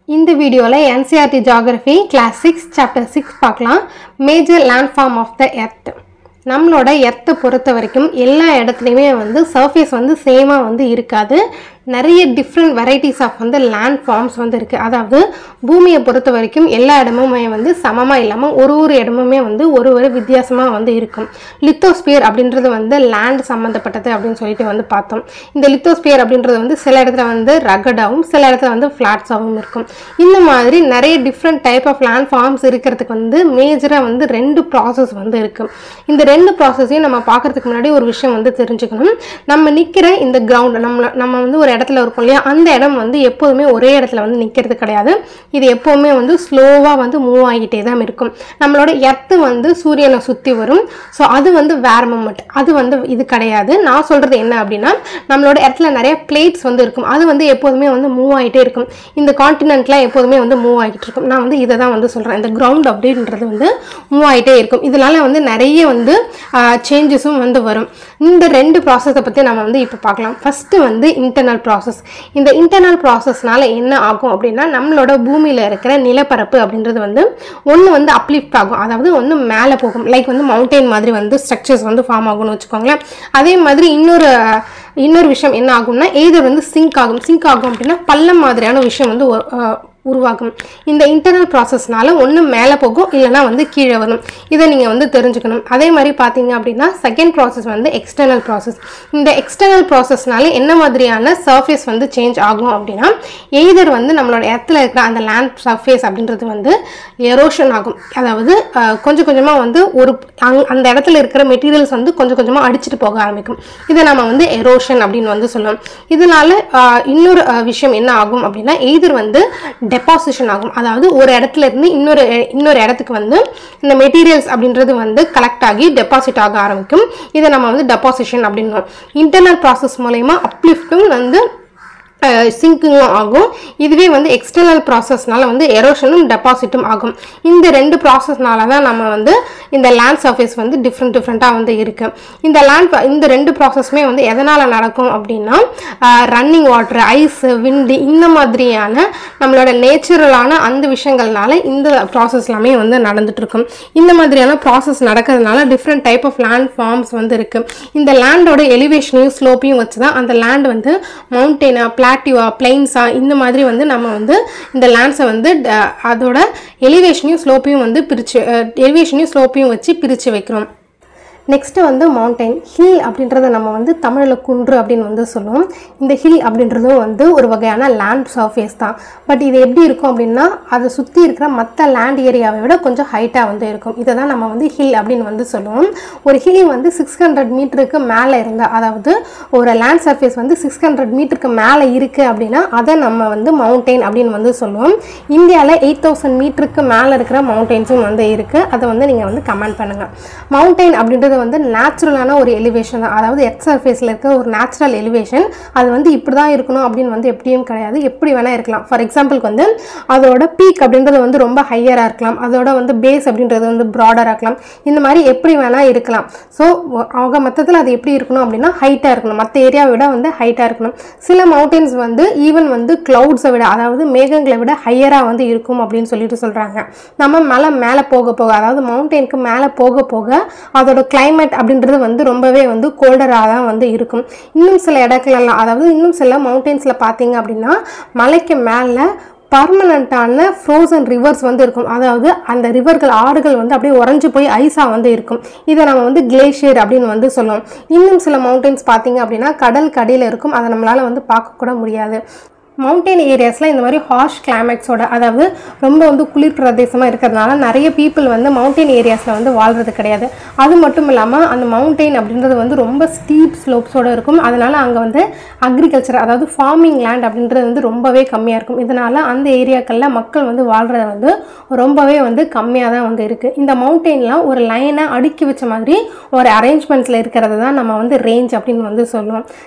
இந்த வீடியோவில் NCERT geography class six chapter six பார்க்கலாம் major landform of the earth நம்மளோட எர்த்தை பொறுத்த வரைக்கும் எல்லா இடத்துலையுமே வந்து சர்ஃபேஸ் வந்து சேமாக வந்து இருக்காது நிறைய டிஃப்ரெண்ட் வெரைட்டிஸ் ஆஃப் வந்து லேண்ட் ஃபார்ம்ஸ் வந்து இருக்குது அதாவது பூமியை பொறுத்த வரைக்கும் எல்லா இடமுமே வந்து சமமாக இல்லாமல் ஒரு ஒரு இடமுமே வந்து ஒரு ஒரு வித்தியாசமாக வந்து இருக்கும் லித்தோஸ்பியர் அப்படின்றது வந்து லேண்ட் சம்மந்தப்பட்டது அப்படின்னு சொல்லிட்டு வந்து பார்த்தோம் இந்த லித்தோஸ்பியர் அப்படின்றது வந்து சில இடத்துல வந்து ரகடாகவும் சில இடத்துல வந்து ஃப்ளாட்ஸாகவும் இருக்கும் இந்த மாதிரி நிறைய different type of land landforms இருக்கிறதுக்கு வந்து மேஜராக வந்து ரெண்டு ப்ராசஸ் வந்து இருக்குது இந்த ரெண்டு ப்ராசஸையும் நம்ம பார்க்கறதுக்கு முன்னாடி ஒரு விஷயம் வந்து தெரிஞ்சுக்கணும் நம்ம நிற்கிற இந்த கிரவுண்ட் நம்ம நம்ம வந்து ஒரு இடத்துல இருக்கோம் இல்லையா அந்த இடம் வந்து எப்போதுமே ஒரே இடத்துல வந்து நிற்கிறது கிடையாது இது எப்போவுமே வந்து ஸ்லோவாக வந்து மூவ் ஆகிட்டே தான் இருக்கும் நம்மளோட எர்த்து வந்து சூரியனை சுற்றி வரும் ஸோ அது வந்து வேற மூமெண்ட் அது வந்து இது கிடையாது நான் சொல்கிறது என்ன அப்படின்னா நம்மளோட இடத்துல நிறைய பிளேட்ஸ் வந்து இருக்கும் அது வந்து எப்போதுமே வந்து மூவ் ஆகிட்டே இருக்கும் இந்த காண்டினென்ட்லாம் எப்போதுமே வந்து மூவ் ஆகிட்டு இருக்கும் நான் வந்து இதை தான் வந்து சொல்கிறேன் இந்த கிரவுண்ட் அப்படின்றது வந்து மூவ் ஆகிட்டே இருக்கும் இதனால வந்து நிறைய வந்து சேஞ்சஸும் வந்து வரும் இந்த ரெண்டு ப்ராசஸை பற்றி நம்ம வந்து இப்போ பார்க்கலாம் ஃபஸ்ட்டு வந்து இன்டர்னல் ப்ராசஸ் இந்த இன்டர்னல் ப்ராசஸ்னால என்ன ஆகும் அப்படின்னா நம்மளோட பூமியில் இருக்கிற நிலப்பரப்பு அப்படின்றது வந்து ஒன்று வந்து அப்லிஃப்ட் ஆகும் அதாவது வந்து மேலே போகும் லைக் வந்து மவுண்டெயின் மாதிரி வந்து ஸ்ட்ரக்சர்ஸ் வந்து ஃபார்ம் ஆகும்னு வச்சுக்கோங்களேன் அதே மாதிரி இன்னொரு இன்னொரு விஷயம் என்ன ஆகும்னா எய்தர் வந்து சிங்க் ஆகும் சிங்க் ஆகும் அப்படின்னா பள்ளம் மாதிரியான விஷயம் வந்து ஒ- அஹ் உருவாகும் இந்த இன்டர்னல் ப்ராசஸ்னால ஒன்று மேலே போகும் இல்லைனா வந்து கீழே வரும் இதை நீங்கள் வந்து தெரிஞ்சுக்கணும் அதே மாதிரி பார்த்தீங்க அப்படின்னா செகண்ட் ப்ராசஸ் வந்து எக்ஸ்டர்னல் ப்ராசஸ் இந்த எக்ஸ்டர்னல் ப்ராசஸ்னால என்ன மாதிரியான சர்ஃபேஸ் வந்து சேஞ்ச் ஆகும் அப்படின்னா எய்தர் வந்து நம்மளோட இடத்துல இருக்கிற அந்த லேண்ட் சர்ஃபேஸ் அப்படின்றது வந்து எரோஷன் ஆகும் அதாவது அஹ், கொஞ்சம் கொஞ்சமாக வந்து ஒரு அங் அந்த இடத்துல இருக்கிற மெட்டீரியல்ஸ் வந்து கொஞ்சம் கொஞ்சமாக அடிச்சிட்டு போக ஆரம்பிக்கும் இதை நம்ம வந்து எரோஷன் அப்படின்னு வந்து சொல்லுவோம் இதனால அஹ், இன்னொரு அஹ், விஷயம் என்ன ஆகும் அப்படின்னா எய்தர் வந்து டெபாசிஷன் ஆகும் அதாவது ஒரு இடத்துல இருந்து இன்னொரு இ- இன்னொரு இடத்துக்கு வந்து இந்த மெட்டீரியல்ஸ் அப்படின்றது வந்து கலெக்ட் ஆகி டெபாசிட் ஆக ஆரம்பிக்கும் இதை நம்ம வந்து டெபாசிஷன் அப்படின்னுவோம் இன்டர்னல் ப்ராசஸ் மூலயமா அப்லிஃப்ட்டும் வந்து சிங்கிங்கும் ஆகும் இதுவே வந்து எக்ஸ்டர்னல் ப்ராசஸ்னால வந்து எரோஷனும் டெபாசிட்டும் ஆகும் இந்த ரெண்டு ப்ராசஸ்னால தான் நம்ம வந்து இந்த லேண்ட் சர்ஃபேஸ் வந்து டிஃப்ரெண்ட் டிஃப்ரெண்ட்டாக வந்து இருக்கு இந்த லேண்ட் இந்த ரெண்டு ப்ராசஸுமே வந்து எதனால் நடக்கும் அப்படின்னா ரன்னிங் வாட்டர் ஐஸ் விண்டு இந்த மாதிரியான நம்மளோட நேச்சுரலான அந்த விஷயங்கள்னால இந்த ப்ராசஸ் எல்லாமே வந்து நடந்துட்டு இருக்கும் இந்த மாதிரியான ப்ராசஸ் நடக்கிறதுனால different type of land forms வந்து இருக்கு இந்த லேண்டோட எலிவேஷனையும் ஸ்லோப்பையும் வச்சு தான் அந்த லேண்ட் வந்து மவுண்டெயினா பிளாட்டிவா பிளைன்ஸா இந்த மாதிரி வந்து நம்ம வந்து இந்த லேண்ட்ஸை வந்து ட- அதோட எலிவேஷனையும் ஸ்லோப்பையும் வந்து பிரித்து எலிவேஷனையும் ஸ்லோப்பையும் வச்சு பிரித்து வைக்கிறோம் நெக்ஸ்ட்டு வந்து மவுண்டைன் ஹில் அப்படின்றத நம்ம வந்து தமிழில் குன்று அப்படின்னு வந்து சொல்லுவோம் இந்த ஹில் அப்படின்றதும் வந்து ஒரு வகையான லேண்ட் சர்ஃபேஸ் தான் பட் இது எப்படி இருக்கும் அப்படின்னா அதை சுற்றி இருக்கிற மற்ற லேண்ட் ஏரியாவை விட கொஞ்சம் ஹைட்டாக வந்து இருக்கும் இதை தான் நம்ம வந்து ஹில் அப்படின்னு வந்து சொல்லுவோம் ஒரு ஹில் வந்து சிக்ஸ் ஹண்ட்ரட் மீட்டருக்கு மேலே இருந்தால் அதாவது ஒரு லேண்ட் சர்ஃபேஸ் வந்து சிக்ஸ் ஹண்ட்ரட் மீட்டருக்கு மேலே இருக்குது அப்படின்னா அதை நம்ம வந்து மவுண்டெயின் அப்படின்னு வந்து சொல்லுவோம் இந்தியாவில் எயிட் தௌசண்ட் மீட்டருக்கு மேலே இருக்கிற மவுண்டெயின்ஸும் வந்து இருக்குது அதை வந்து நீங்கள் வந்து கமெண்ட் பண்ணுங்கள் மவுண்டெயின் அப்படின்றது வந்து நேச்சுரலான ஒரு எலிவேஷன் தான் அதாவது எர்த் சர்ஃபேஸில் இருக்க ஒரு நேச்சுரல் எலிவேஷன் அது வந்து இப்படி தான் இருக்கணும் அப்படின்னு வந்து எப்படியும் கிடையாது எப்படி வேணால் இருக்கலாம் ஃபார் எக்ஸாம்பிளுக்கு வந்து அதோட பீக் அப்படின்றது வந்து ரொம்ப ஹையராக இருக்கலாம் அதோட வந்து பேஸ் அப்படின்றது வந்து ப்ராடராக இருக்கலாம் இந்த மாதிரி எப்படி வேணால் இருக்கலாம் ஸோ அவங்க மொத்தத்தில் அது எப்படி இருக்கணும் அப்படின்னா ஹைட்டாக இருக்கணும் மற்ற ஏரியாவை விட வந்து ஹைட்டாக இருக்கணும் சில மவுண்டெயின்ஸ் வந்து ஈவன் வந்து க்ளவுட்ஸை விட அதாவது மேகங்களை விட ஹையராக வந்து இருக்கும் அப்படின்னு சொல்லிட்டு சொல்கிறாங்க நம்ம மலை மேலே போக போக அதாவது மவுண்டெயினுக்கு மேலே போக போக அதோட climate அப்படின்றது வந்து ரொம்பவே வந்து கோல்டராக தான் வந்து இருக்கும் இன்னும் சில இடத்துலலாம் அதாவது இன்னும் சில மவுண்டெயின்ஸில் பார்த்தீங்க அப்படின்னா மலைக்கு மேலே பர்மனண்ட்டான ஃப்ரோசன் ரிவர்ஸ் வந்து இருக்கும் அதாவது அந்த ரிவர்கள் ஆறுகள் வந்து அப்படியே உறைஞ்சு போய் ஐஸாக வந்து இருக்கும் இதை நம்ம வந்து கிளேஷியர் அப்படின்னு வந்து சொல்லுவோம் இன்னும் சில மவுண்டெயின்ஸ் பார்த்தீங்க அப்படின்னா கடல் கடியில் இருக்கும் அதை நம்மளால் வந்து பார்க்கக்கூட முடியாது மவுண்டெயின் ஏரியாஸில் இந்த மாதிரி ஹார்ஷ் கிளைமேக்ஸோட அதாவது ரொம்ப வந்து குளிர் பிரதேசமாக இருக்கிறதுனால நிறைய பீப்புள் வந்து மவுண்டெயின் ஏரியாஸில் வந்து வாழ்றது கிடையாது அது மட்டும் இல்லாமல் அந்த மவுண்டெயின் அப்படின்றது வந்து ரொம்ப ஸ்டீப் ஸ்லோப்ஸோடு இருக்கும் அதனால் அங்கே வந்து அக்ரிகல்ச்சர் அதாவது ஃபார்மிங் லேண்ட் அப்படின்றது வந்து ரொம்பவே கம்மியாக இருக்கும் இதனால் அந்த ஏரியாக்களில் மக்கள் வந்து வாழ்கிறது வந்து ரொம்பவே வந்து கம்மியாக தான் வந்து இருக்குது இந்த மவுண்டெயின்லாம் ஒரு லைனை அடுக்கி வச்ச மாதிரி ஒரு அரேஞ்ச்மெண்ட்ஸில் இருக்கிறது தான் நம்ம வந்து ரேஞ்ச் அப்படின்னு வந்து சொல்லுவோம்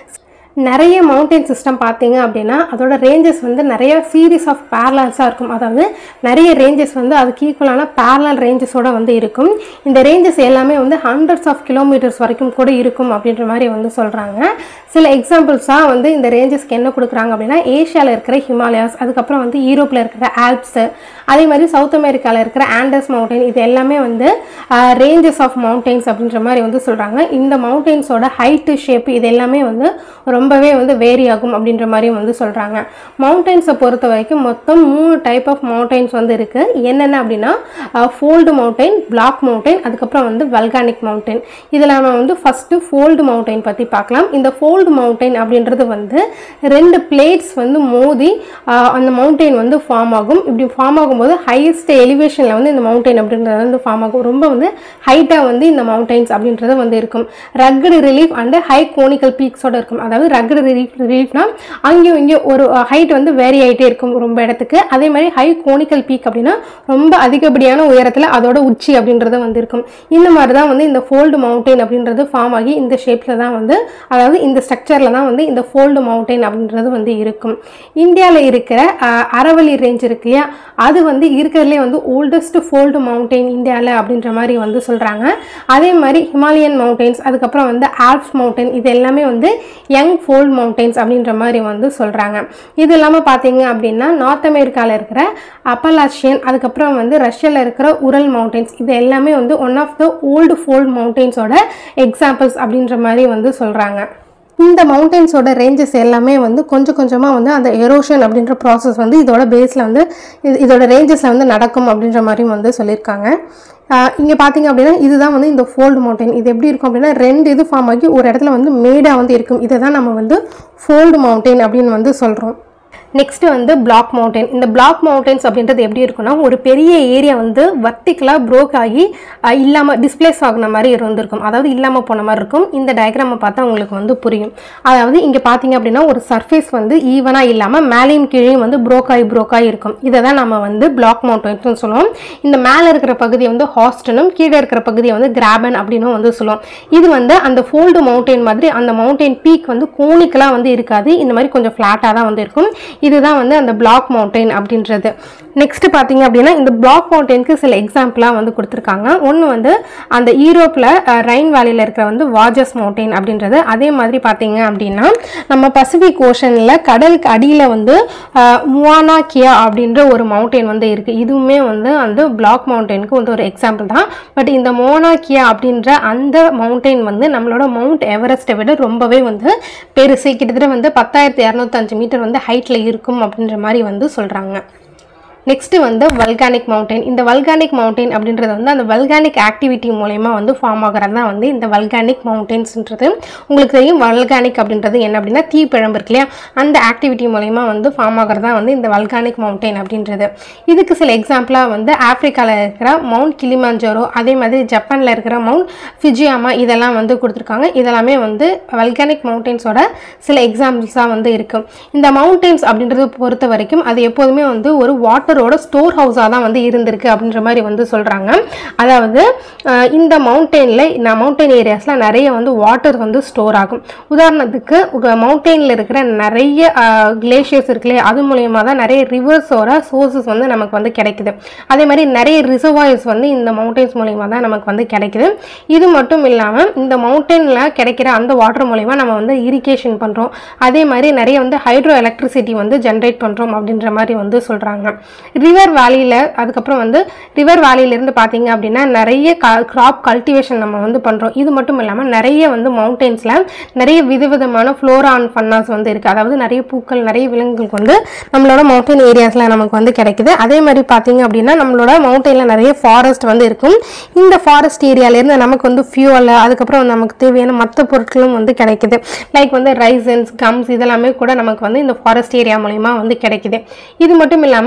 நிறைய மவுண்டைன் சிஸ்டம் பார்த்தீங்க அப்படின்னா அதோட ரேஞ்சஸ் வந்து நிறைய சீரீஸ் ஆஃப் பேரலல்ஸாக இருக்கும் அதாவது நிறைய ரேஞ்சஸ் வந்து அதுக்கு ஈக்குவலான பேரலல் ரேஞ்சஸோட வந்து இருக்கும் இந்த ரேஞ்சஸ் எல்லாமே வந்து ஹண்ட்ரட்ஸ் ஆஃப் கிலோமீட்டர்ஸ் வரைக்கும் கூட இருக்கும் அப்படின்ற மாதிரி வந்து சொல்கிறாங்க சில எக்ஸாம்பிள்ஸாக வந்து இந்த ரேஞ்சஸ்க்கு என்ன கொடுக்குறாங்க அப்படின்னா ஏஷியாவில் இருக்கிற ஹிமாலயாஸ் அதுக்கப்புறம் வந்து யூரோப்பில் இருக்கிற ஆல்ப்ஸு அதே மாதிரி சவுத் அமெரிக்காவில் இருக்கிற ஆண்டஸ் மவுண்டைன் இது எல்லாமே வந்து ரேஞ்சஸ் ஆஃப் மவுண்டைன்ஸ் அப்படின்ற மாதிரி வந்து சொல்கிறாங்க இந்த மவுண்டைன்ஸோட ஹைட்டு ஷேப் இது எல்லாமே வந்து ரொம்பவே வந்து வேரி ஆகும் அப்படின்ற மாதிரியும் வந்து சொல்கிறாங்க மவுண்டைன்ஸை பொறுத்த வரைக்கும் மொத்தம் மூணு டைப் ஆஃப் மவுண்டைன்ஸ் வந்து இருக்குது என்னென்ன அப்படின்னா ஃபோல்டு மவுண்டைன் பிளாக் மவுண்டைன் அதுக்கப்புறம் வந்து வல்கானிக் மவுண்டைன் இதில் நம்ம வந்து ஃபஸ்ட்டு ஃபோல்டு மவுண்டைன் பற்றி பார்க்கலாம் இந்த ஃபோல்டு மவுண்டைன் அப்படின்றது வந்து ரெண்டு பிளேட்ஸ் வந்து மோதி ஆஹ், அந்த மவுண்டைன் வந்து ஃபார்ம் ஆகும் இப்படி ஃபார்ம் ஆகும்போது ஹையஸ்ட் எலிவேஷனில் வந்து இந்த மவுண்டைன் அப்படின்றது வந்து ஃபார்ம் ஆகும் ரொம்ப வந்து ஹைட்டாக வந்து இந்த மவுண்டைன்ஸ் அப்படின்றது வந்து இருக்கும் rugged relief and high conical பீக்ஸோட இருக்கும் அதாவது ரக்கடு ரிலீஃப் ரிலீஃப்னா அங்கேயும் இங்கேயும் ஒரு ஹைட் வந்து வேரி ஆகிட்டே இருக்கும் ரொம்ப இடத்துக்கு அதே மாதிரி ஹை கோனிக்கல் பீக் அப்படின்னா ரொம்ப அதிகப்படியான உயரத்தில் அதோட உச்சி அப்படின்றது வந்து இருக்கும் இந்த மாதிரி தான் வந்து இந்த ஃபோல்டு மவுண்டைன் அப்படின்றது ஃபார்ம் ஆகி இந்த ஷேப்பில் தான் வந்து அதாவது இந்த ஸ்ட்ரக்சரில் தான் வந்து இந்த ஃபோல்டு மவுண்டைன் அப்படின்றது வந்து இருக்கும் இந்தியாவில் இருக்கிற அஹ், அரவல்லி ரேஞ்ச் இருக்கு இல்லையா அது வந்து இருக்கிறதுலே வந்து ஓல்டஸ்ட் ஃபோல்டு மவுண்டைன் இந்தியாவில் அப்படின்ற மாதிரி வந்து சொல்கிறாங்க அதே மாதிரி ஹிமாலயன் மவுண்டைன்ஸ் அதுக்கப்புறம் வந்து ஆல்ப்ஸ் மவுண்டைன் இது எல்லாமே வந்து யங் ஃபோல்ட் மவுண்டைன்ஸ் அப்படின்ற மாதிரி வந்து சொல்கிறாங்க இது இல்லாமல் பார்த்தீங்க அப்படின்னா நார்த் அமெரிக்காவில் இருக்கிற அப்பலாஷியன் அதுக்கப்புறம் வந்து ரஷ்யாவில் இருக்கிற உரல் மவுண்டைன்ஸ் இது எல்லாமே வந்து one of the old fold மவுண்டைன்ஸோட எக்ஸாம்பிள்ஸ் அப்படின்ற மாதிரி வந்து சொல்கிறாங்க இந்த மவுண்டன்ஸோட ரேஞ்சஸ் எல்லாமே வந்து கொஞ்சம் கொஞ்சமாக வந்து அந்த எரோஷன் அப்படின்ற ப்ராசஸ் வந்து இதோட பேஸில் வந்து இது இதோட ரேஞ்சஸில் வந்து நடக்கும் அப்படின்ற மாதிரியும் வந்து சொல்லியிருக்காங்க இங்கே பார்த்தீங்க அப்படின்னா இதுதான் வந்து இந்த ஃபோல்டு மவுண்டன் இது எப்படி இருக்கும் அப்படின்னா ரெண்டு இது ஃபார்ம் ஆகி ஒரு இடத்துல வந்து மேடாக வந்து இருக்கும் இதை தான் நம்ம வந்து ஃபோல்டு மவுண்டன் அப்படின்னு வந்து சொல்கிறோம் நெக்ஸ்ட் வந்து பிளாக் மவுண்டன் இந்த பிளாக் மவுண்டன்ஸ் அப்படின்றது எப்படி இருக்குன்னா ஒரு பெரிய ஏரியா வந்து வர்த்திக்கலாக ப்ரோக் ஆகி இல்லாமல் டிஸ்பிளேஸ் ஆகுன மாதிரி இருந்திருக்கும் அதாவது இல்லாமல் போன மாதிரி இருக்கும் இந்த டயக்ராமை பார்த்தா உங்களுக்கு வந்து புரியும் அதாவது இங்கே பார்த்தீங்க அப்படின்னா ஒரு சர்ஃபேஸ் வந்து ஈவனாக இல்லாமல் மேலேயும் கீழேயும் வந்து ப்ரோக் ஆகி ப்ரோக் ஆகி இருக்கும் இதை தான் நம்ம வந்து பிளாக் மவுண்டன்ஸ்னு சொல்லுவோம் இந்த மேலே இருக்கிற பகுதியை வந்து ஹாஸ்டனும் கீழே இருக்கிற பகுதியை வந்து கிராபன் அப்படின்னும் வந்து சொல்லுவோம் இது வந்து அந்த ஃபோல்டு மவுண்டன் மாதிரி அந்த மவுண்டன் பீக் வந்து கோனிக்கலாக வந்து இருக்காது இந்த மாதிரி கொஞ்சம் ஃப்ளாட்டாக தான் வந்து இருக்கும் இதுதான் வந்து அந்த பிளாக் மவுண்டன் அப்படின்றது நெக்ஸ்ட் பார்த்தீங்க அப்படின்னா இந்த பிளாக் மவுண்டனுக்கு சில எக்ஸாம்பிளாக வந்து கொடுத்துருக்காங்க ஒன்று வந்து அந்த ஈரோப்பில் ரைன் வேலியில் இருக்கிற வந்து வாஜஸ் மவுண்டன் அப்படின்றது அதே மாதிரி பார்த்தீங்க அப்படின்னா நம்ம பசிபிக் ஓஷனில் கடலுக்கு அடியில் வந்து முவானா கியா அப்படின்ற ஒரு மவுண்டன் வந்து இருக்குது இதுவுமே வந்து அந்த பிளாக் மவுண்டனுக்கு வந்து ஒரு எக்ஸாம்பிள் தான் பட் இந்த மோனா கியா அப்படின்ற அந்த மவுண்டன் வந்து நம்மளோட மவுண்ட் எவரெஸ்ட்டை விட ரொம்பவே வந்து பெருசு கிட்டத்தட்ட வந்து பத்தாயிரத்தி இரநூத்தஞ்சு மீட்டர் வந்து ஹைட்டில் இருக்கும் அப்படின்ற மாதிரி வந்து சொல்கிறாங்க நெக்ஸ்ட்டு வந்து வல்கானிக் மவுண்டன் இந்த வல்கானிக் மவுண்டன் அப்படின்றது வந்து அந்த வல்கானிக் ஆக்டிவிட்டி மூலயமா வந்து ஃபார்ம் ஆகிறது தான் வந்து இந்த வல்கானிக் மவுண்டன்ஸ்ன்றது உங்களுக்கு தெரியும் வல்கானிக் அப்படின்றது என்ன அப்படின்னா தீப்பிழம்பு இருக்கு இல்லையா அந்த ஆக்டிவிட்டி மூலயமா வந்து ஃபார்ம் ஆகிறது தான் வந்து இந்த வல்கானிக் மவுண்டன் அப்படின்றது இதுக்கு சில எக்ஸாம்பிளாக வந்து ஆப்பிரிக்காவில் இருக்கிற மவுண்ட் கிளிமாஞ்சோரோ அதே மாதிரி ஜப்பானில் இருக்கிற மவுண்ட் ஃபிஜியாமா இதெல்லாம் வந்து கொடுத்துருக்காங்க இதெல்லாமே வந்து வல்கானிக் மவுண்டன்ஸோட சில எக்ஸாம்பிள்ஸாக வந்து இருக்குது இந்த மவுண்டன்ஸ் அப்படின்றது பொறுத்த வரைக்கும் அது எப்போதுமே வந்து ஒரு வாட்டரோட ஸ்டோர் ஹவுஸாக தான் வந்து இருந்திருக்கு அப்படின்ற மாதிரி வந்து சொல்கிறாங்க அதாவது அஹ், இந்த மவுண்டெயினில் நான் மவுண்டன் ஏரியாஸில் நிறைய வந்து வாட்டர் வந்து ஸ்டோர் ஆகும் உதாரணத்துக்கு மவுண்டெயினில் இருக்கிற நிறைய கிளேஷியர்ஸ் இருக்கு இல்லையா அது மூலயமா தான் நிறைய ரிவர்ஸோட சோர்சஸ் வந்து நமக்கு வந்து கிடைக்குது அதே மாதிரி நிறைய ரிசர்வாயர்ஸ் வந்து இந்த மவுண்டன்ஸ் மூலயமா தான் நமக்கு வந்து கிடைக்குது இது மட்டும் இல்லாமல் இந்த மவுண்டனில் கிடைக்கிற அந்த வாட்டர் மூலயமா நம்ம வந்து இரிகேஷன் பண்ணுறோம் அதே மாதிரி நிறைய வந்து ஹைட்ரோ எலக்ட்ரிசிட்டி வந்து ஜென்ரேட் பண்ணுறோம் அப்படின்ற மாதிரி வந்து சொல்கிறாங்க ரிவர் வேலியில் அதுக்கப்புறம் வந்து ரிவர் வேலியிலேருந்து பார்த்தீங்க அப்படின்னா நிறைய கிராப் கல்டிவேஷன் நம்ம வந்து பண்ணுறோம் இது மட்டும் இல்லாமல் நிறைய வந்து மவுண்டன்ஸில் நிறைய விதவிதமான ஃப்ளோரா அண்ட் ஃபன்னாஸ் வந்து இருக்குது அதாவது நிறைய பூக்கள் நிறைய விலங்குகளுக்கு வந்து நம்மளோட மவுண்டன் ஏரியாஸில் நமக்கு வந்து கிடைக்குது அதே மாதிரி பார்த்தீங்க அப்படின்னா நம்மளோட மவுண்டனில் நிறைய ஃபாரஸ்ட் வந்து இருக்கும் இந்த ஃபாரஸ்ட் ஏரியாலேருந்து நமக்கு வந்து ஃபியூவல் அதுக்கப்புறம் நமக்கு தேவையான மற்ற பொருட்களும் வந்து கிடைக்குது லைக் வந்து ரைசன்ஸ் கம்ஸ் இதெல்லாமே கூட நமக்கு வந்து இந்த ஃபாரஸ்ட் ஏரியா மூலிமா வந்து கிடைக்குது இது மட்டும் இல்லாமல் இந்த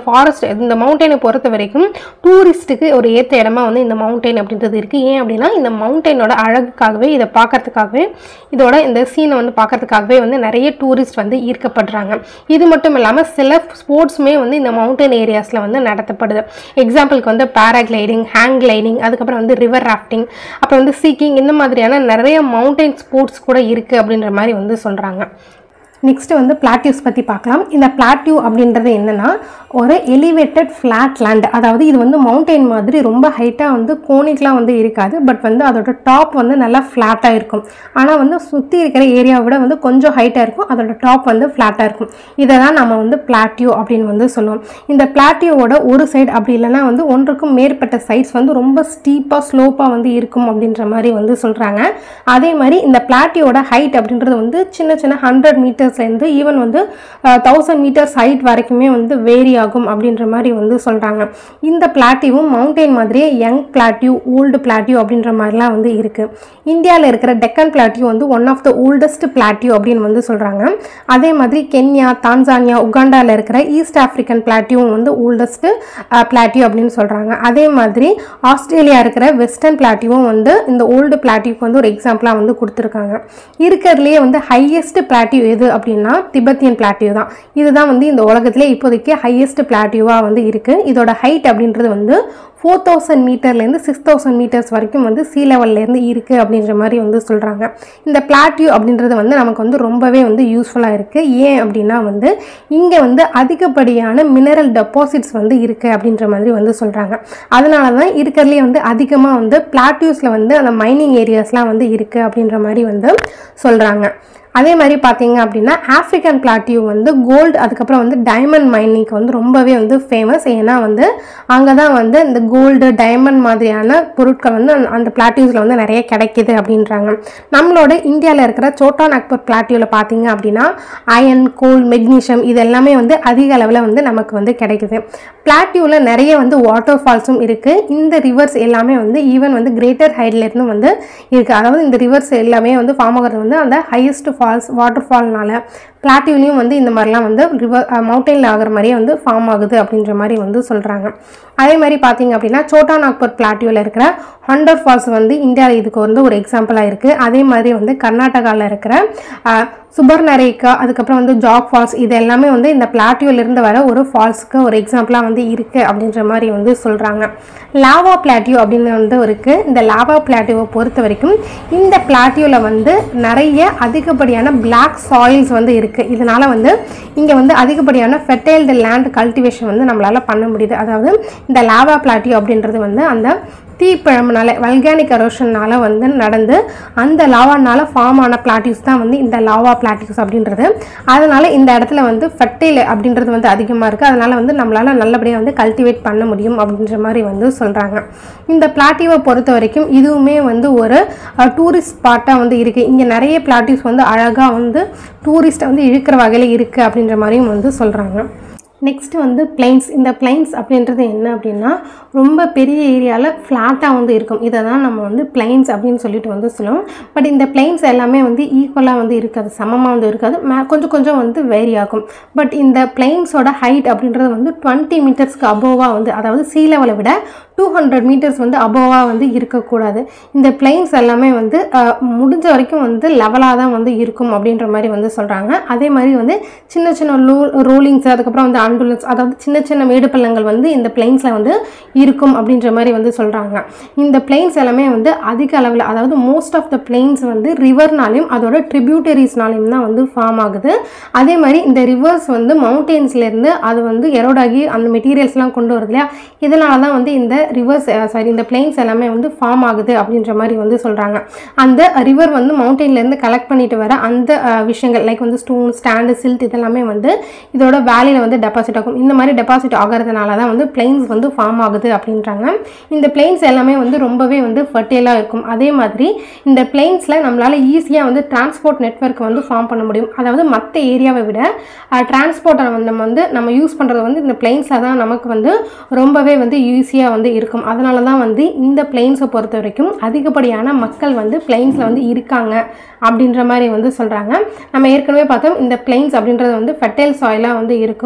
ஃபாரஸ்ட் இந்த மவுண்டனை பொறுத்த வரைக்கும் டூரிஸ்ட்டுக்கு ஒரு ஏற்ற இடமா வந்து இந்த மவுண்டைன் அப்படின்றது இருக்குது ஏன் அப்படின்னா இந்த மவுண்டனோட அழகுக்காகவே இதை பார்க்கறதுக்காகவே இதோட இந்த சீனை வந்து பார்க்கறதுக்காகவே வந்து நிறைய டூரிஸ்ட் வந்து ஈர்க்கப்படுறாங்க இது மட்டும் இல்லாமல் சில ஸ்போர்ட்ஸுமே வந்து இந்த மவுண்டன் ஏரியாஸில் வந்து நடத்தப்படுது எக்ஸாம்பிளுக்கு வந்து பேராகிளைடிங் ஹேங் கிளைடிங் அதுக்கப்புறம் வந்து ரிவர் ராஃப்டிங் அப்புறம் வந்து சீக்கிங் இந்த மாதிரியான நிறைய மவுண்டன் ஸ்போர்ட்ஸ் கூட இருக்குது அப்படின்ற மாதிரி வந்து சொல்கிறாங்க நெக்ஸ்ட் வந்து பிளாட்டியூஸ் பற்றி பார்க்கலாம் இந்த பிளாட்டியூ அப்படின்றது என்னென்னா ஒரு எலிவேட்டட் ஃப்ளாட் லேண்ட் அதாவது இது வந்து மவுண்டெயின் மாதிரி ரொம்ப ஹைட்டாக வந்து கோனிக்லாம் வந்து இருக்காது பட் வந்து அதோட டாப் வந்து நல்லா ஃப்ளாட்டாக இருக்கும் ஆனால் வந்து சுற்றி இருக்கிற ஏரியாவை விட வந்து கொஞ்சம் ஹைட்டாக இருக்கும் அதோட டாப் வந்து ஃப்ளாட்டாக இருக்கும் இதை தான் நம்ம வந்து பிளாட்டியூ அப்படின்னு வந்து சொல்லுவோம் இந்த பிளாட்டியூவோட ஒரு சைடு அப்படி இல்லைன்னா வந்து ஒன்றுக்கும் மேற்பட்ட சைட்ஸ் வந்து ரொம்ப ஸ்டீப்பாக ஸ்லோப்பாக வந்து இருக்கும் அப்படின்ற மாதிரி வந்து சொல்கிறாங்க அதே மாதிரி இந்த பிளாட்டியோட ஹைட் அப்படின்றது வந்து சின்ன சின்ன ஹண்ட்ரட் மீட்டர்ஸ்லேருந்து ஈவன் வந்து தௌசண்ட் மீட்டர்ஸ் ஹைட் வரைக்குமே வந்து வேரி ஆகும் அப்படின்ற மாதிரி வந்து சொல்கிறாங்க இந்த பிளாட்டியும் மவுண்டெயின் மாதிரியே யங் பிளாட்டியூ ஓல்டு பிளாட்டியூ அப்படின்ற மாதிரிலாம் வந்து இருக்குது இந்தியாவில் இருக்கிற டெக்கன் பிளாட்டியூ வந்து one of the oldest plateau அப்படின்னு வந்து சொல்கிறாங்க அதே மாதிரி கென்யா தான்சானியா உகாண்டாவில் இருக்கிற ஈஸ்ட் ஆஃப்ரிக்கன் பிளாட்டியூ வந்து ஓல்டஸ்ட் பிளாட்டியூ அப்படின்னு சொல்கிறாங்க அதே மாதிரி ஆஸ்திரேலியா இருக்கிற வெஸ்டர்ன் பிளாட்டியூவும் வந்து இந்த ஓல்டு பிளாட்டியூக்கு வந்து ஒரு எக்ஸாம்பிளாக வந்து கொடுத்துருக்காங்க இருக்கிறதுலேயே வந்து ஹையஸ்ட் பிளாட்டியூ எது அப்படின்னா திபெத்தியன் பிளாட்டியூ தான் இதுதான் வந்து இந்த உலகத்திலே இப்போதைக்கு ஹையஸ்ட் பிளாட்டியூவாக வந்து இருக்குது இதோட ஹைட் அப்படின்றது வந்து ஃபோர் தௌசண்ட் மீட்டர்லேருந்து சிக்ஸ் தௌசண்ட் மீட்டர்ஸ் வரைக்கும் வந்து சீ லெவல்லேருந்து இருக்குது அப்படின்ற மாதிரி வந்து சொல்கிறாங்க இந்த பிளாட்டியூ அப்படின்றது வந்து நமக்கு வந்து ரொம்பவே வந்து யூஸ்ஃபுல்லாக இருக்குது ஏன் அப்படின்னா வந்து இங்கே வந்து அதிகப்படியான மினரல் டெபாசிட்ஸ் வந்து இருக்குது அப்படின்ற மாதிரி வந்து சொல்கிறாங்க அதனால தான் இருக்கிறதுலே வந்து அதிகமாக வந்து பிளாட்டியூஸில் வந்து அந்த மைனிங் ஏரியாஸ்லாம் வந்து இருக்குது அப்படின்ற மாதிரி வந்து சொல்கிறாங்க அதே மாதிரி பார்த்தீங்க அப்படின்னா ஆஃப்ரிக்கன் பிளாட்டியூ வந்து கோல்டு அதுக்கப்புறம் வந்து டைமண்ட் மைனிங்க்கு வந்து ரொம்பவே வந்து ஃபேமஸ் ஏன்னா வந்து அங்கே தான் வந்து இந்த கோல்டு டைமண்ட் மாதிரியான பொருட்கள் வந்து அந்த- அந்த பிளாட்டியூஸில் வந்து நிறைய கிடைக்கிது அப்படின்றாங்க நம்மளோட இந்தியாவில் இருக்கிற சோட்டா நாக்பூர் பிளாட்டியூவில் பார்த்தீங்க அப்படின்னா அயன் கோல் மெக்னீஷியம் இது எல்லாமே வந்து அதிக அளவில் வந்து நமக்கு வந்து கிடைக்குது பிளாட்டியூவில் நிறைய வந்து வாட்டர் ஃபால்ஸும் இருக்குது இந்த ரிவர்ஸ் எல்லாமே வந்து ஈவன் வந்து கிரேட்டர் ஹைட்லேருந்து வந்து இருக்குது அதாவது இந்த ரிவர்ஸ் எல்லாமே வந்து ஃபார்ம் ஆகிறது வந்து அந்த ஹையஸ்ட் ஃபால்ஸ் வாட்டர் ஃபால்னால பிளாட்டியூலையும் வந்து இந்த மாதிரிலாம் வந்து ரிவர் மவுண்டெயினில் ஆகிற மாதிரியே வந்து ஃபார்ம் ஆகுது அப்படின்ற மாதிரி வந்து சொல்கிறாங்க அதே மாதிரி பார்த்தீங்க அப்படின்னா சோட்டா நாக்பூர் பிளாட்டியூவில் இருக்கிற ஹண்டர் ஃபால்ஸ் வந்து இந்தியாவில் இதுக்கு வந்து ஒரு எக்ஸாம்பிளாக இருக்குது அதே மாதிரி வந்து கர்நாடகாவில் இருக்கிற அஹ், சுபர்ணரேகா அதுக்கப்புறம் வந்து ஜாக் ஃபால்ஸ் இது எல்லாமே வந்து இந்த பிளாட்டியூலேருந்து வர ஒரு ஃபால்ஸுக்கு ஒரு எக்ஸாம்பிளாக வந்து இருக்குது அப்படின்ற மாதிரி வந்து சொல்கிறாங்க லாவா பிளாட்டியூ அப்படின்னு வந்து இருக்குது இந்த லாவா பிளாட்டியூவை பொறுத்த வரைக்கும் இந்த பிளாட்டியூவில் வந்து நிறைய அதிகப்படியான பிளாக் சாயில்ஸ் வந்து இருக்குது இதனால் வந்து இங்கே வந்து அதிகப்படியான ஃபெர்டைல்டு லேண்ட் கல்டிவேஷன் வந்து நம்மளால் பண்ண முடியுது அதாவது இந்த லாவா பிளாட்டியூ அப்படின்றது வந்து அந்த தீப்பிழம்புனால வல்கானிக் எரோஷன்னால வந்து நடந்து அந்த லாவானால ஃபார்ம் ஆன பிளாட்டியூஸ் தான் வந்து இந்த லாவா பிளாட்டியூஸ் அப்படின்றது அதனால இந்த இடத்துல வந்து ஃபர்டைல் அப்படின்றது வந்து அதிகமாக இருக்குது அதனால வந்து நம்மளால நல்லபடியாக வந்து கல்டிவேட் பண்ண முடியும் அப்படின்ற மாதிரி வந்து சொல்கிறாங்க இந்த பிளாட்டியூவை பொறுத்த வரைக்கும் இதுவுமே வந்து ஒரு டூரிஸ்ட் ஸ்பாட்டாக வந்து இருக்குது இங்கே நிறைய பிளாட்டியூஸ் வந்து அழகாக வந்து டூரிஸ்ட்டை வந்து இழுக்கிற வகையில் இருக்குது அப்படின்ற மாதிரியும் வந்து சொல்கிறாங்க நெக்ஸ்ட் வந்து பிளைன்ஸ் இந்த பிளைன்ஸ் அப்படின்றது என்ன அப்படின்னா ரொம்ப பெரிய ஏரியாவில் ஃப்ளாட்டாக வந்து இருக்கும் இதை தான் நம்ம வந்து பிளைன்ஸ் அப்படின்னு சொல்லிட்டு வந்து சொல்லுவோம் பட் இந்த பிளைன்ஸ் எல்லாமே வந்து ஈக்குவலாக வந்து இருக்காது சமமாக வந்து இருக்காது மே கொஞ்சம் கொஞ்சம் வந்து வேரி ஆகும் பட் இந்த பிளைன்ஸோட ஹைட் அப்படின்றது வந்து டுவெண்ட்டி மீட்டர்ஸ்க்கு அபோவாக வந்து அதாவது சீ லெவலை விட டூ ஹண்ட்ரட் மீட்டர்ஸ் வந்து அபோவாக வந்து இருக்கக்கூடாது இந்த பிளைன்ஸ் எல்லாமே வந்து அஹ், முடிஞ்ச வரைக்கும் வந்து லெவலாக தான் வந்து இருக்கும் அப்படின்ற மாதிரி வந்து சொல்கிறாங்க அதே மாதிரி வந்து சின்ன சின்ன லோ ரோலிங்ஸ் அதுக்கப்புறம் வந்து அண்டுலன்ஸ் அதாவது சின்ன சின்ன மேடு பள்ளங்கள் வந்து இந்த பிளைன்ஸில் வந்து இருக்கும் அப்படின்ற மாதிரி வந்து சொல்கிறாங்க இந்த பிளைன்ஸ் எல்லாமே வந்து அதிக அளவில் அதாவது மோஸ்ட் ஆஃப் த பிளைன்ஸ் வந்து ரிவர்னாலையும் அதோட ட்ரிபியூட்டரிஸ்னாலையும் தான் வந்து ஃபார்ம் ஆகுது அதே மாதிரி இந்த ரிவர்ஸ் வந்து மவுண்டெயின்ஸ்லேருந்து அது வந்து எரோடாகி அந்த மெட்டீரியல்ஸ்லாம் கொண்டு வருது இல்லையா இதனால தான் வந்து இந்த ரிவர்ஸ் சாரி இந்த பிளைன்ஸ் எல்லாமே வந்து ஃபார்ம் ஆகுது அப்படின்ற மாதிரி வந்து சொல்கிறாங்க அந்த ரிவர் வந்து மவுண்டெயின்லேருந்து கலெக்ட் பண்ணிட்டு வர அந்த அஹ், விஷயங்கள் லைக் வந்து ஸ்டோன் ஸ்டாண்டு சில்ட் இதெல்லாமே வந்து இதோட வேலியில் வந்து டெபாசிட் ஆகும் இந்த மாதிரி டெபாசிட் ஆகிறதுனால தான் வந்து பிளைன்ஸ் வந்து ஃபார்ம் ஆகுது அப்படின்றாங்க இந்த பிளைன்ஸ் எல்லாமே வந்து ரொம்பவே வந்து ஃபர்டைலாக இருக்கும் அதே மாதிரி இந்த பிளைன்ஸில் நம்மளால் ஈஸியாக வந்து டிரான்ஸ்போர்ட் நெட்வொர்க் வந்து ஃபார்ம் பண்ண முடியும் அதாவது மற்ற ஏரியாவை விட டிரான்ஸ்போர்ட்டை வந்து நம்ம வந்து நம்ம யூஸ் பண்ணுறது வந்து இந்த பிளைன்ஸில் தான் நமக்கு வந்து ரொம்பவே வந்து ஈஸியாக வந்து இருக்கும் அதனால தான் வந்து இந்த பிளைன்ஸை பொறுத்த வரைக்கும் அதிகப்படியான மக்கள் வந்து பிளைன்ஸில் வந்து இருக்காங்க அப்படின்ற மாதிரி வந்து சொல்கிறாங்க நம்ம ஏற்கனவே பார்த்தோம் இந்த பிளைன்ஸ் அப்படின்றது வந்து ஃபெர்டைல் சாயிலாக வந்து இருக்கும் ஸோ அதனால்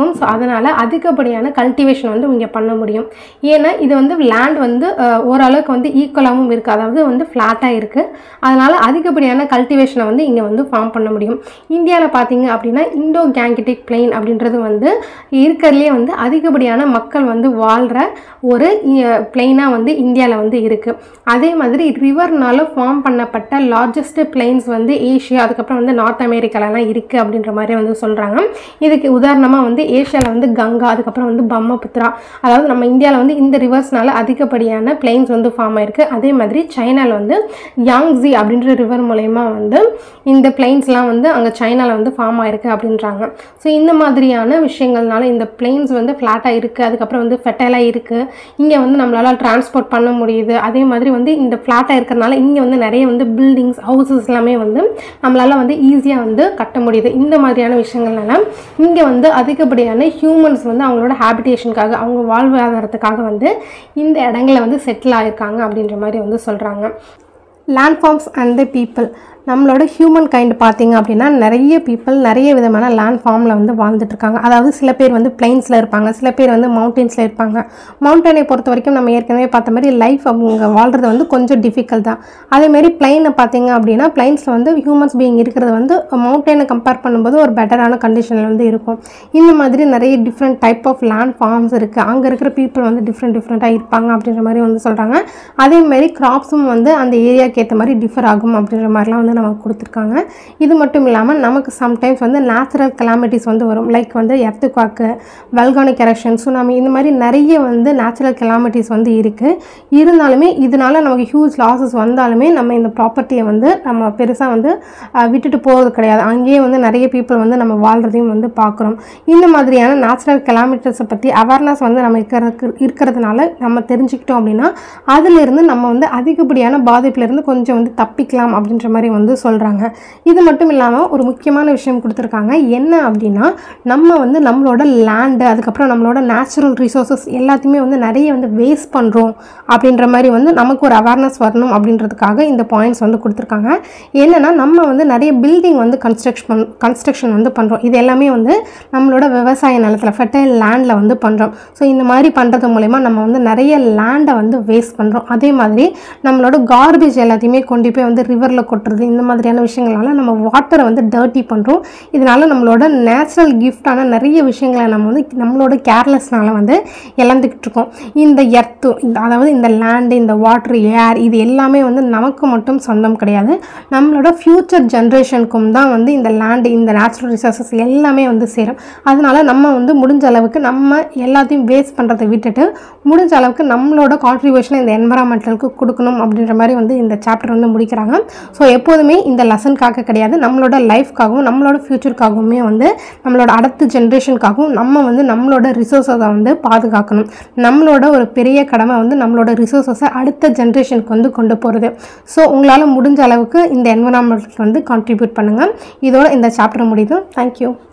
அதனால் அதிகப்படியான கல்டிவேஷன் வந்து இங்கே பண்ண முடியும் ஏன்னா இது வந்து லேண்ட் வந்து அஹ், ஓரளவுக்கு வந்து ஈக்குவலாகவும் இருக்குது அதாவது வந்து ஃப்ளாட்டாக இருக்குது அதனால் அதிகப்படியான கல்டிவேஷனை வந்து இங்கே வந்து ஃபார்ம் பண்ண முடியும் இந்தியாவில் பார்த்தீங்க அப்படின்னா இண்டோ கேங்கிட்டிக் பிளெயின் அப்படின்றது வந்து இருக்கிறதுலே வந்து அதிகப்படியான மக்கள் வந்து வாழ்கிற ஒரு பிளெயினாக வந்து இந்தியாவில் வந்து இருக்குது அதே மாதிரி ரிவர்னால ஃபார்ம் பண்ணப்பட்ட லார்ஜஸ்ட் பிளெயின்ஸ் வந்து ஏஷியா அதுக்கப்புறம் வந்து நார்த் அமெரிக்காலலாம் இருக்குது அப்படின்ற மாதிரி வந்து சொல்கிறாங்க இதுக்கு உதாரணமாக வந்து ஏஷியாவில் வந்து கங்கா அதுக்கப்புறம் வந்து பிரம்மபுத்திரா அதாவது நம்ம இந்தியாவில் வந்து இந்த ரிவர்ஸ்னால அதிகப்படியான பிளெயின்ஸ் வந்து ஃபார்ம் ஆயிருக்கு அதே மாதிரி சைனாவில் வந்து யாங்ஸி அப்படின்ற ரிவர் மூலயமா வந்து இந்த பிளெயின்ஸ்லாம் வந்து அங்கே சைனாவில் வந்து ஃபார்ம் ஆயிருக்கு அப்படின்றாங்க ஸோ இந்த மாதிரியான விஷயங்கள்னால இந்த பிளெயின்ஸ் வந்து ஃப்ளாட்டாக இருக்குது அதுக்கப்புறம் வந்து ஃபெட்டைலாக இருக்குது இங்கே வந்து நம்மளால் டிரான்ஸ்போர்ட் பண்ண முடியுது அதே மாதிரி வந்து இந்த ஃப்ளாட்டாக இருக்கிறனால இங்கே வந்து நிறைய வந்து பில்டிங்ஸ் ஹவுசஸ் எல்லாமே வந்து நம்மளால் வந்து ஈஸியாக வந்து கட்ட முடியுது இந்த மாதிரியான விஷயங்கள்னால இங்கே வந்து அதிகப்படியான ஹியூமன்ஸ் வந்து அவங்களோட ஹேபிடேஷனுக்காக அவங்க வாழ்வாதாரத்துக்காக வந்து இந்த இடங்களில் வந்து செட்டில் ஆகிருக்காங்க அப்படின்ற மாதிரி வந்து சொல்கிறாங்க லேண்ட்ஃபார்ம்ஸ் அண்ட் த பீப்புள் நம்மளோட ஹியூமன் கைண்ட் பார்த்தீங்க அப்படின்னா நிறைய பீப்புள் நிறைய விதமான லேண்ட் ஃபார்மில் வந்து வாழ்ந்துட்டு இருக்காங்க அதாவது சில பேர் வந்து பிளைன்ஸில் இருப்பாங்க சில பேர் வந்து மவுண்டெயின்ஸில் இருப்பாங்க மவுண்டனை பொறுத்த வரைக்கும் நம்ம ஏற்கனவே பார்த்த மாதிரி லைஃப் அவங்க வாழ்கிறது வந்து கொஞ்சம் டிஃபிகல்ட் தான் அதேமாரி பிளைனை பார்த்தீங்க அப்படின்னா பிளைன்ஸில் வந்து ஹியூமன்ஸ் பீயிங் இருக்கிறது வந்து மவுண்டனை கம்பேர் பண்ணும்போது ஒரு பெட்டரான கண்டிஷனில் வந்து இருக்கும் இந்த மாதிரி நிறைய different type of land forms இருக்குது அங்கே இருக்கிற பீப்புள் வந்து டிஃப்ரெண்ட் டிஃப்ரெண்ட்டாக இருப்பாங்க அப்படின்ற மாதிரி வந்து சொல்கிறாங்க அதேமாரி கிராப்ஸும் வந்து அந்த ஏரியாவுக்கு ஏற்ற மாதிரி டிஃபர் ஆகும் அப்படின்ற மாதிரிலாம் வந்து நமக்கு கொடுத்துருக்காங்க இது மட்டும் இல்லாமல் நமக்கு சம்டைம்ஸ் வந்து நேச்சுரல் கலாமிட்டிஸ் வந்து வரும் லைக் வந்து எர்த்துக்வாக்கு வல்கானிக் எரக்ஷன் சுனாமி இந்த மாதிரி நிறைய வந்து நேச்சுரல் கலாமிட்டிஸ் வந்து இருக்குது இருந்தாலுமே இதனால நமக்கு ஹியூஜ் லாஸஸ் வந்தாலுமே நம்ம இந்த ப்ராப்பர்ட்டியை வந்து நம்ம பெருசாக வந்து அஹ், விட்டுட்டு போகிறது கிடையாது அங்கேயே வந்து நிறைய பீப்புள் வந்து நம்ம வாழ்கிறதையும் வந்து பார்க்குறோம் இந்த மாதிரியான நேச்சுரல் கலாமிட்டிஸை பற்றி அவேர்னஸ் வந்து நம்ம இருக்கிறதுக்கு இருக்கிறதுனால நம்ம தெரிஞ்சுக்கிட்டோம் அப்படின்னா அதிலிருந்து நம்ம வந்து அதிகப்படியான பாதிப்புலேருந்து கொஞ்சம் வந்து தப்பிக்கலாம் அப்படின்ற மாதிரி வந்து சொல்கிறாங்க இது மட்டும் இல்லாமல் ஒரு முக்கியமான விஷயம் கொடுத்துருக்காங்க என்ன அப்படின்னா நம்ம வந்து நம்மளோட லேண்டு அதுக்கப்புறம் நம்மளோட நேச்சுரல் ரிசோர்ஸஸ் எல்லாத்தையுமே வந்து நிறைய வந்து வேஸ்ட் பண்ணுறோம் அப்படின்ற மாதிரி வந்து நமக்கு ஒரு அவேர்னஸ் வரணும் அப்படின்றதுக்காக இந்த பாயிண்ட்ஸ் வந்து கொடுத்துருக்காங்க என்னென்னா நம்ம வந்து நிறைய பில்டிங் வந்து கன்ஸ்ட்ரக்ஷன் கன்ஸ்ட்ரக்ஷன் வந்து பண்ணுறோம் இது எல்லாமே வந்து நம்மளோட விவசாய நிலத்தில் ஃபெர்டைல் லேண்டில் வந்து பண்ணுறோம் ஸோ இந்த மாதிரி பண்ணுறது மூலயமா நம்ம வந்து நிறைய லேண்டை வந்து வேஸ்ட் பண்ணுறோம் அதே மாதிரி நம்மளோட கார்பேஜ் எல்லாத்தையுமே கொண்டு போய் வந்து ரிவரில் கொட்டுறது இந்த மாதிரியான விஷயங்களால நம்ம வாட்டரை வந்து டர்ட்டி பண்ணுறோம் இதனால நம்மளோட நேச்சுரல் கிஃப்டான நிறைய விஷயங்களை நம்ம வந்து நம்மளோட கேர்லெஸ்னால வந்து இழந்துக்கிட்டு இருக்கோம் இந்த எர்த்து அதாவது இந்த லேண்டு இந்த வாட்டர் ஏர் இது எல்லாமே வந்து நமக்கு மட்டும் சொந்தம் கிடையாது நம்மளோட ஃப்யூச்சர் ஜென்ரேஷனுக்கும் தான் வந்து இந்த லேண்டு இந்த நேச்சுரல் ரிசோர்ஸஸ் எல்லாமே வந்து சேரும் அதனால நம்ம வந்து முடிஞ்ச அளவுக்கு நம்ம எல்லாத்தையும் வேஸ்ட் பண்ணுறதை விட்டுட்டு முடிஞ்ச அளவுக்கு நம்மளோட கான்ட்ரிபியூஷனை இந்த என்வரான்மெண்டலுக்கு கொடுக்கணும் அப்படின்ற மாதிரி வந்து இந்த சாப்டர் வந்து முடிக்கிறாங்க ஸோ எப்போதுமே இந்த லெசனுக்காக கிடையாது நம்மளோட லைஃப்காகவும் நம்மளோட ஃப்யூச்சருக்காகவுமே வந்து நம்மளோட அடுத்த ஜென்ரேஷனுக்காகவும் நம்ம வந்து நம்மளோட ரிசோர்ஸை வந்து பாதுகாக்கணும் நம்மளோட ஒரு பெரிய கடமை வந்து நம்மளோட ரிசோர்ஸஸை அடுத்த ஜென்ரேஷனுக்கு வந்து கொண்டு போகிறது ஸோ உங்களால் முடிஞ்ச அளவுக்கு இந்த என்வரான்மெண்ட்டுக்கு வந்து கான்ட்ரிபியூட் பண்ணுங்கள் இதோட இந்த சாப்டர் முடியுது தேங்க்யூ